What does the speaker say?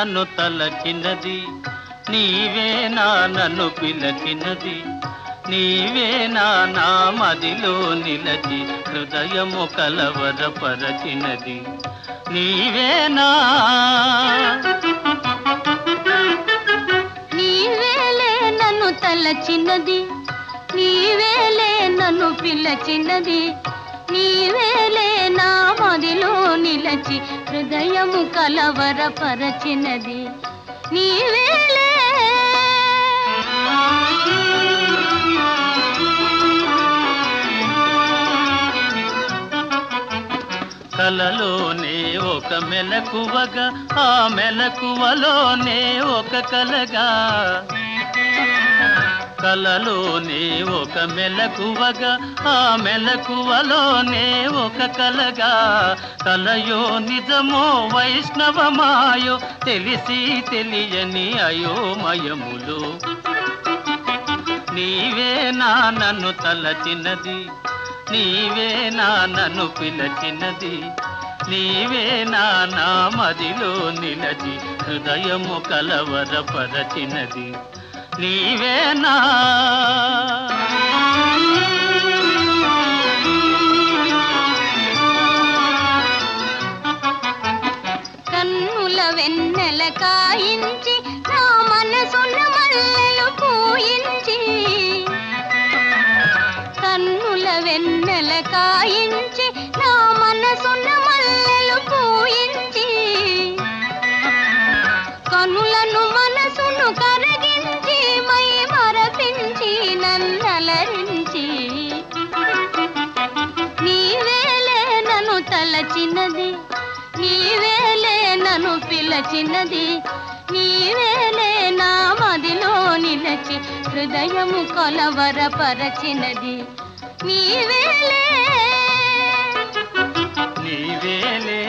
నన్ను తలచినది నీవే నా నన్ను పిలచినది నీవే నా నా మదిలో నిలచి హృదయము కలవరపరచినది నీవేనా నీవేలే నన్ను తలచినది నీవేలే నన్ను పిలచినది నీవేలే నా మదిలో నిలచి హృదయము కలవరపరచినది నీవేలే కలలోనే ఒక మెలకువగా ఆ మెలకువలోనే ఒక కలగా కలలోనే ఒక మెలకువగా ఆ మెలకువలోనే ఒక కలగా కలయో నిజమో వైష్ణవమాయో తెలిసి తెలియని అయోమయములు నీవే నా నన్ను తలచినది నీవే నా నన్ను పిలచినది నీవే నా నా మదిలో నిలచి హృదయము కలవరపరచినది నీవే నా కన్నుల వెన్నెల కాయించి నా మనసున్న మల్లెలు పూయించి కన్నుల వెన్నెల కాయించి నా మనసున్న మల్లెలు పూయించి కనులను మనసును కరగించి మై మరపించి నన్నలరించి నీవేలే నన్ను తలచినది నీవేలే నన్ను పిలచినది నీవేలే నా మదిలో నిలచి హృదయము కొలవరపరచినది నీవేలే నీవేలే